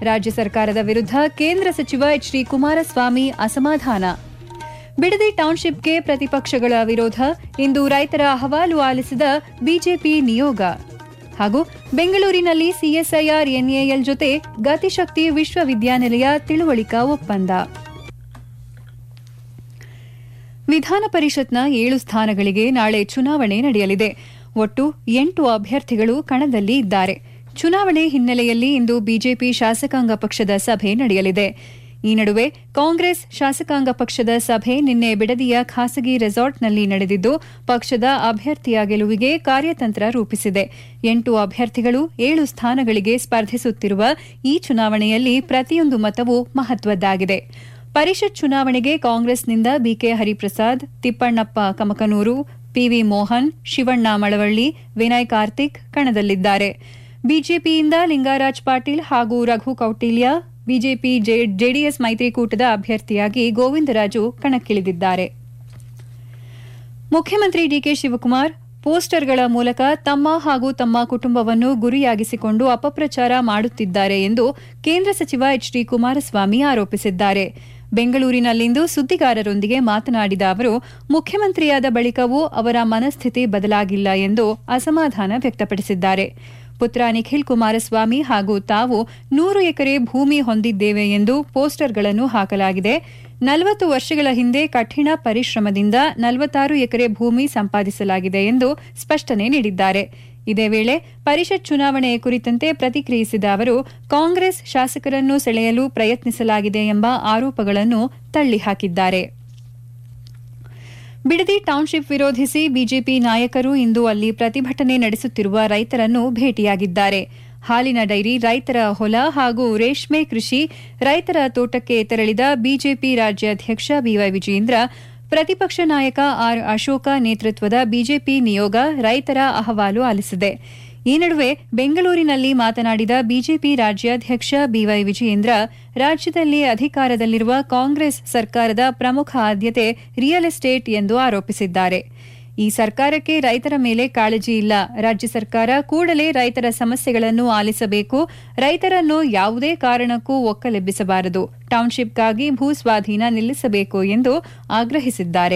ರಾಜ್ಯ ಸರ್ಕಾರದ ವಿರುದ್ಧ ಕೇಂದ್ರ ಸಚಿವ ಎಚ್ ಡಿ ಕುಮಾರಸ್ವಾಮಿ ಅಸಮಾಧಾನ ಬಿಡದಿ ಟೌನ್ಶಿಪ್ಗೆ ಪ್ರತಿಪಕ್ಷಗಳ ವಿರೋಧ ಇಂದು ರೈತರ ಅಹವಾಲು ಆಲಿಸಿದ ಬಿಜೆಪಿ ನಿಯೋಗ ಹಾಗೂ ಬೆಂಗಳೂರಿನಲ್ಲಿ ಸಿಎಸ್ಐಆರ್ ಎನ್ಎಎಲ್ ಜೊತೆ ಗತಿಶಕ್ತಿ ವಿಶ್ವವಿದ್ಯಾನಿಲಯ ತಿಳುವಳಿಕಾ ಒಪ್ಪಂದ ವಿಧಾನ ಪರಿಷತ್ನ ಏಳು ಸ್ಥಾನಗಳಿಗೆ ನಾಳೆ ಚುನಾವಣೆ ನಡೆಯಲಿದೆ ಒಟ್ಟು ಎಂಟು ಅಭ್ಯರ್ಥಿಗಳು ಕಣದಲ್ಲಿ ಇದ್ದಾರೆ ಚುನಾವಣೆ ಹಿನ್ನೆಲೆಯಲ್ಲಿ ಇಂದು ಬಿಜೆಪಿ ಶಾಸಕಾಂಗ ಪಕ್ಷದ ಸಭೆ ನಡೆಯಲಿದೆ ಈ ನಡುವೆ ಕಾಂಗ್ರೆಸ್ ಶಾಸಕಾಂಗ ಪಕ್ಷದ ಸಭೆ ನಿನ್ನೆ ಬಿಡದಿಯ ಖಾಸಗಿ ರೆಸಾರ್ಟ್ನಲ್ಲಿ ನಡೆದಿದ್ದು ಪಕ್ಷದ ಅಭ್ಯರ್ಥಿಯ ಗೆಲುವಿಗೆ ಕಾರ್ಯತಂತ್ರ ರೂಪಿಸಿದೆ ಎಂಟು ಅಭ್ಯರ್ಥಿಗಳು ಏಳು ಸ್ಥಾನಗಳಿಗೆ ಸ್ಪರ್ಧಿಸುತ್ತಿರುವ ಈ ಚುನಾವಣೆಯಲ್ಲಿ ಪ್ರತಿಯೊಂದು ಮತವೂ ಮಹತ್ವದ್ದಾಗಿದೆ ಪರಿಷತ್ ಚುನಾವಣೆಗೆ ಕಾಂಗ್ರೆಸ್ನಿಂದ ಬಿಕೆ ಹರಿಪ್ರಸಾದ್ ತಿಪ್ಪಣ್ಣಪ್ಪ ಕಮಕನೂರು ಪಿವಿ ಮೋಹನ್ ಶಿವಣ್ಣ ಮಳವಳ್ಳಿ ವಿನಯ್ ಕಾರ್ತಿಕ್ ಕಣದಲ್ಲಿದ್ದಾರೆ ಬಿಜೆಪಿಯಿಂದ ಲಿಂಗರಾಜ್ ಪಾಟೀಲ್ ಹಾಗೂ ರಘು ಕೌಟಿಲ್ಯ ಬಿಜೆಪಿ ಜೆಡಿಎಸ್ ಮೈತ್ರಿಕೂಟದ ಅಭ್ಯರ್ಥಿಯಾಗಿ ಗೋವಿಂದರಾಜು ಕಣಕ್ಕಿಳಿದಿದ್ದಾರೆ ಮುಖ್ಯಮಂತ್ರಿ ಡಿಕೆ ಶಿವಕುಮಾರ್ ಪೋಸ್ಟರ್ಗಳ ಮೂಲಕ ತಮ್ಮ ಹಾಗೂ ತಮ್ಮ ಕುಟುಂಬವನ್ನು ಗುರಿಯಾಗಿಸಿಕೊಂಡು ಅಪಪ್ರಚಾರ ಮಾಡುತ್ತಿದ್ದಾರೆ ಎಂದು ಕೇಂದ್ರ ಸಚಿವ ಎಚ್ ಡಿ ಕುಮಾರಸ್ವಾಮಿ ಆರೋಪಿಸಿದ್ದಾರೆ ಬೆಂಗಳೂರಿನಲ್ಲಿಂದು ಸುದ್ದಿಗಾರರೊಂದಿಗೆ ಮಾತನಾಡಿದ ಅವರು ಮುಖ್ಯಮಂತ್ರಿಯಾದ ಬಳಿಕವೂ ಅವರ ಮನಸ್ಥಿತಿ ಬದಲಾಗಿಲ್ಲ ಎಂದು ಅಸಮಾಧಾನ ವ್ಯಕ್ತಪಡಿಸಿದ್ದಾರೆ ಪುತ್ರ ನಿಖಿಲ್ ಕುಮಾರಸ್ವಾಮಿ ಹಾಗೂ ತಾವು ನೂರು ಎಕರೆ ಭೂಮಿ ಹೊಂದಿದ್ದೇವೆ ಎಂದು ಪೋಸ್ಟರ್ಗಳನ್ನು ಹಾಕಲಾಗಿದೆ ನಲವತ್ತು ವರ್ಷಗಳ ಹಿಂದೆ ಕಠಿಣ ಪರಿಶ್ರಮದಿಂದ ನಲವತ್ತಾರು ಎಕರೆ ಭೂಮಿ ಸಂಪಾದಿಸಲಾಗಿದೆ ಎಂದು ಸ್ಪಷ್ಟನೆ ನೀಡಿದ್ದಾರೆ ಇದೇ ವೇಳೆ ಪರಿಷತ್ ಚುನಾವಣೆ ಕುರಿತಂತೆ ಪ್ರತಿಕ್ರಿಯಿಸಿದ ಅವರು ಕಾಂಗ್ರೆಸ್ ಶಾಸಕರನ್ನು ಸೆಳೆಯಲು ಪ್ರಯತ್ನಿಸಲಾಗಿದೆ ಎಂಬ ಆರೋಪಗಳನ್ನು ತಳ್ಳಿಹಾಕಿದ್ದಾರೆ ಬಿಡದಿ ಟೌನ್ಶಿಪ್ ವಿರೋಧಿಸಿ ಬಿಜೆಪಿ ನಾಯಕರು ಇಂದು ಅಲ್ಲಿ ಪ್ರತಿಭಟನೆ ನಡೆಸುತ್ತಿರುವ ರೈತರನ್ನು ಭೇಟಿಯಾಗಿದ್ದಾರೆ ಹಾಲಿನ ಡೈರಿ ರೈತರ ಹೊಲ ಹಾಗೂ ರೇಷ್ಮೆ ಕೃಷಿ ರೈತರ ತೋಟಕ್ಕೆ ತೆರಳಿದ ಬಿಜೆಪಿ ರಾಜ್ಯಾಧ್ಯಕ್ಷ ಬಿವೈ ವಿಜಯೇಂದ್ರ ಪ್ರತಿಪಕ್ಷ ನಾಯಕ ಆರ್ ಅಶೋಕ ನೇತೃತ್ವದ ಬಿಜೆಪಿ ನಿಯೋಗ ರೈತರ ಅಹವಾಲು ಆಲಿಸಿದೆ ಈ ನಡುವೆ ಬೆಂಗಳೂರಿನಲ್ಲಿ ಮಾತನಾಡಿದ ಬಿಜೆಪಿ ರಾಜ್ಯಾಧ್ಯಕ್ಷ ಬಿವೈ ವಿಜಯೇಂದ್ರ ರಾಜ್ಯದಲ್ಲಿ ಅಧಿಕಾರದಲ್ಲಿರುವ ಕಾಂಗ್ರೆಸ್ ಸರ್ಕಾರದ ಪ್ರಮುಖ ಆದ್ಯತೆ ರಿಯಲ್ ಎಸ್ಟೇಟ್ ಎಂದು ಆರೋಪಿಸಿದ್ದಾರೆ ಈ ಸರ್ಕಾರಕ್ಕೆ ರೈತರ ಮೇಲೆ ಕಾಳಜಿ ಇಲ್ಲ ರಾಜ್ಯ ಸರ್ಕಾರ ಕೂಡಲೇ ರೈತರ ಸಮಸ್ಯೆಗಳನ್ನು ಆಲಿಸಬೇಕು ರೈತರನ್ನು ಯಾವುದೇ ಕಾರಣಕ್ಕೂ ಒಕ್ಕಲೆಬ್ಬಿಸಬಾರದು ಟೌನ್ಶಿಪ್ಗಾಗಿ ಭೂ ಸ್ವಾಧೀನ ನಿಲ್ಲಿಸಬೇಕು ಎಂದು ಆಗ್ರಹಿಸಿದ್ದಾರೆ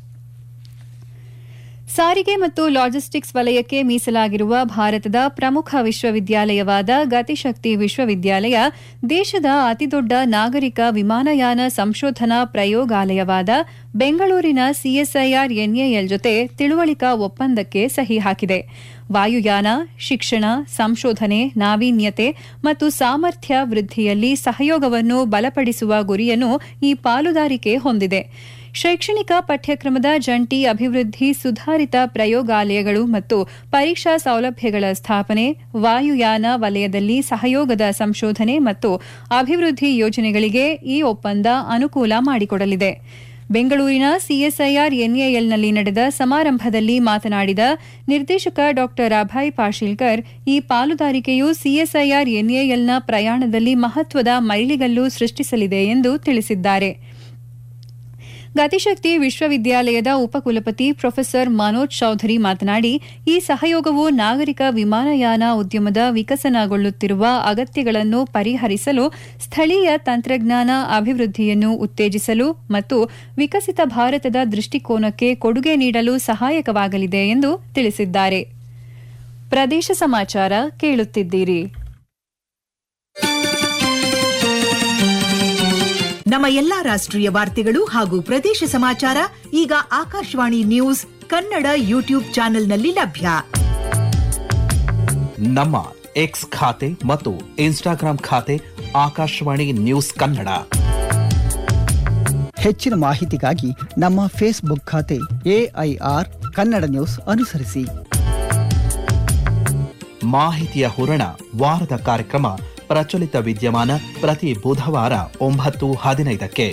ಸಾರಿಗೆ ಮತ್ತು ಲಾಜಿಸ್ಟಿಕ್ಸ್ ವಲಯಕ್ಕೆ ಮೀಸಲಾಗಿರುವ ಭಾರತದ ಪ್ರಮುಖ ವಿಶ್ವವಿದ್ಯಾಲಯವಾದ ಗತಿಶಕ್ತಿ ವಿಶ್ವವಿದ್ಯಾಲಯ ದೇಶದ ಅತಿದೊಡ್ಡ ನಾಗರಿಕ ವಿಮಾನಯಾನ ಸಂಶೋಧನಾ ಪ್ರಯೋಗಾಲಯವಾದ ಬೆಂಗಳೂರಿನ ಸಿಎಸ್ಐಆರ್ ಎನ್ಎಎಲ್ ಜೊತೆ ತಿಳುವಳಿಕಾ ಒಪ್ಪಂದಕ್ಕೆ ಸಹಿ ಹಾಕಿದೆ ವಾಯುಯಾನ ಶಿಕ್ಷಣ ಸಂಶೋಧನೆ ನಾವೀನ್ಯತೆ ಮತ್ತು ಸಾಮರ್ಥ್ಯ ವೃದ್ಧಿಯಲ್ಲಿ ಸಹಯೋಗವನ್ನು ಬಲಪಡಿಸುವ ಗುರಿಯನ್ನು ಈ ಪಾಲುದಾರಿಕೆ ಹೊಂದಿದೆ ಶೈಕ್ಷಣಿಕ ಪಠ್ಯಕ್ರಮದ ಜಂಟಿ ಅಭಿವೃದ್ಧಿ ಸುಧಾರಿತ ಪ್ರಯೋಗಾಲಯಗಳು ಮತ್ತು ಪರೀಕ್ಷಾ ಸೌಲಭ್ಯಗಳ ಸ್ಥಾಪನೆ ವಾಯುಯಾನ ವಲಯದಲ್ಲಿ ಸಹಯೋಗದ ಸಂಶೋಧನೆ ಮತ್ತು ಅಭಿವೃದ್ಧಿ ಯೋಜನೆಗಳಿಗೆ ಈ ಒಪ್ಪಂದ ಅನುಕೂಲ ಮಾಡಿಕೊಡಲಿದೆ ಬೆಂಗಳೂರಿನ ಸಿಎಸ್ಐಆರ್ ಎನ್ಎಎಲ್ನಲ್ಲಿ ನಡೆದ ಸಮಾರಂಭದಲ್ಲಿ ಮಾತನಾಡಿದ ನಿರ್ದೇಶಕ ಡಾ ಅಭಯ್ ಪಾಶೀಲ್ಕರ್ ಈ ಪಾಲುದಾರಿಕೆಯು ಸಿಎಸ್ಐಆರ್ ಎನ್ಎಎಲ್ನ ಪ್ರಯಾಣದಲ್ಲಿ ಮಹತ್ವದ ಮೈಲಿಗಲ್ಲು ಸೃಷ್ಟಿಸಲಿದೆ ಎಂದು ತಿಳಿಸಿದ್ದಾರೆ ಗತಿಶಕ್ತಿ ವಿಶ್ವವಿದ್ಯಾಲಯದ ಉಪಕುಲಪತಿ ಪ್ರೊಫೆಸರ್ ಮನೋಜ್ ಚೌಧರಿ ಮಾತನಾಡಿ ಈ ಸಹಯೋಗವು ನಾಗರಿಕ ವಿಮಾನಯಾನ ಉದ್ಯಮದ ವಿಕಸನಗೊಳ್ಳುತ್ತಿರುವ ಅಗತ್ಯಗಳನ್ನು ಪರಿಹರಿಸಲು ಸ್ಥಳೀಯ ತಂತ್ರಜ್ಞಾನ ಅಭಿವೃದ್ಧಿಯನ್ನು ಉತ್ತೇಜಿಸಲು ಮತ್ತು ವಿಕಸಿತ ಭಾರತದ ದೃಷ್ಟಿಕೋನಕ್ಕೆ ಕೊಡುಗೆ ನೀಡಲು ಸಹಾಯಕವಾಗಲಿದೆ ಎಂದು ತಿಳಿಸಿದ್ದಾರೆ ಪ್ರದೇಶ ಸಮಾಚಾರ ಕೇಳುತ್ತಿದ್ದೀರಿ ನಮ್ಮ ಎಲ್ಲಾ ರಾಷ್ಟ್ರೀಯ ವಾರ್ತೆಗಳು ಹಾಗೂ ಪ್ರದೇಶ ಸಮಾಚಾರ ಈಗ ಆಕಾಶವಾಣಿ ನ್ಯೂಸ್ ಕನ್ನಡ ಯೂಟ್ಯೂಬ್ ಚಾನೆಲ್ನಲ್ಲಿ ಲಭ್ಯ ನಮ್ಮ ಎಕ್ಸ್ ಖಾತೆ ಮತ್ತು ಇನ್ಸ್ಟಾಗ್ರಾಂ ಖಾತೆ ಆಕಾಶವಾಣಿ ನ್ಯೂಸ್ ಕನ್ನಡ ಹೆಚ್ಚಿನ ಮಾಹಿತಿಗಾಗಿ ನಮ್ಮ ಫೇಸ್ಬುಕ್ ಖಾತೆ ಎಐಆರ್ ಕನ್ನಡ ನ್ಯೂಸ್ ಅನುಸರಿಸಿ ಮಾಹಿತಿಯ ಹೂರಣ ವಾರದ ಕಾರ್ಯಕ್ರಮ ಪ್ರಚಲಿತ ವಿದ್ಯಮಾನ ಪ್ರತಿ ಬುಧವಾರ ಒಂಬತ್ತು ಹದಿನೈದಕ್ಕೆ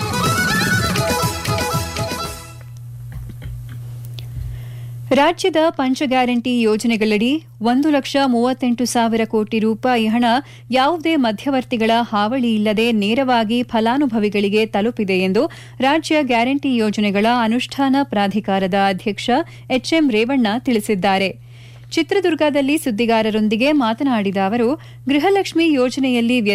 ರಾಜ್ಯದ ಪಂಚ ಗ್ಯಾರಂಟಿ ಯೋಜನೆಗಳಡಿ ಒಂದು ಲಕ್ಷ ಮೂವತ್ತೆಂಟು ಸಾವಿರ ಕೋಟಿ ರೂಪಾಯಿ ಹಣ ಯಾವುದೇ ಮಧ್ಯವರ್ತಿಗಳ ಹಾವಳಿ ಇಲ್ಲದೆ ನೇರವಾಗಿ ಫಲಾನುಭವಿಗಳಿಗೆ ತಲುಪಿದೆ ಎಂದು ರಾಜ್ಯ ಗ್ಯಾರಂಟಿ ಯೋಜನೆಗಳ ಅನುಷ್ಠಾನ ಪ್ರಾಧಿಕಾರದ ಅಧ್ಯಕ್ಷ ಎಚ್ಎಂ ರೇವಣ್ಣ ತಿಳಿಸಿದ್ದಾರೆ ಚಿತ್ರದುರ್ಗದಲ್ಲಿ ಸುದ್ದಿಗಾರರೊಂದಿಗೆ ಮಾತನಾಡಿದ ಅವರು ಗೃಹಲಕ್ಷ್ಮಿ ಯೋಜನೆಯಲ್ಲಿ